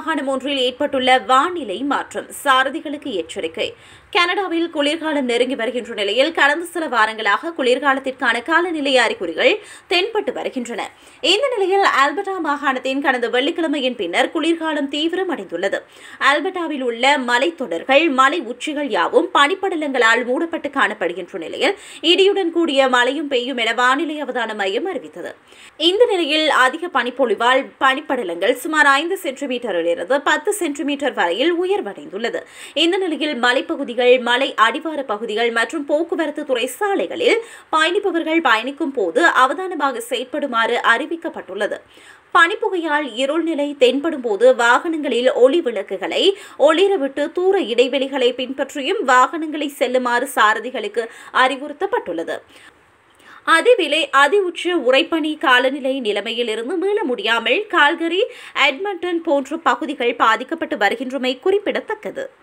மாகாணம் ஒன்றில் ஏற்பட்டுள்ள வானிலை மாற்றம் சாரதிகளுக்கு எச்சரிக்கை கனடாவில் குளிர்காலம் நெருங்கி வருகின்ற நிலையில் கடந்த சில வாரங்களாக குளிர்காலத்திற்கான காலநிலை அறிகுறிகள் தென்பட்டு வருகின்றன இந்த நிலையில் ஆல்பர்டா மாகாணத்தின் கடந்த வெள்ளிக்கிழமையின் பின்னர் குளிர்காலம் தீவிரமடைந்துள்ளது ஆல்பர்டாவில் உள்ள மலைத்தொடர்கள் மலை உச்சிகள் யாவும் பனிப்படலங்களால் மூடப்பட்டு காணப்படுகின்ற நிலையில் இடியுடன் கூடிய மழையும் பெய்யும் என வானிலை அவதான மையம் அறிவித்தது இந்த நிலையில் அதிக பனிப்பொழிவால் பனிப்படலங்கள் சுமார் ஐந்து சென்டிமீட்டரிலிருந்து பத்து சென்டிமீட்டர் வரையில் உயர்வடைந்துள்ளது இந்த நிலையில் மலைப்பகுதிகள் மலை அடிவார பகுதிகள் மற்றும் போக்குவரத்து துறை சாலைகளில் பயணிப்பவர்கள் பயணிக்கும் போது அவதானமாக செயற்படுமாறு அறிவிக்கப்பட்டுள்ளது பனிப்புகையால் இருள் நிலை தென்படும் போது வாகனங்களில் ஒளி விளக்குகளை ஒளிரவிட்டு தூர இடைவெளிகளை பின்பற்றியும் வாகனங்களை செல்லுமாறு சாரதிகளுக்கு அறிவுறுத்தப்பட்டுள்ளது அதிவிலை அதி உச்ச உறைபனி காலநிலை நிலைமையிலிருந்து மீள முடியாமல் கால்கரி எட்மண்டன் போன்ற பகுதிகள் பாதிக்கப்பட்டு வருகின்றமை குறிப்பிடத்தக்கது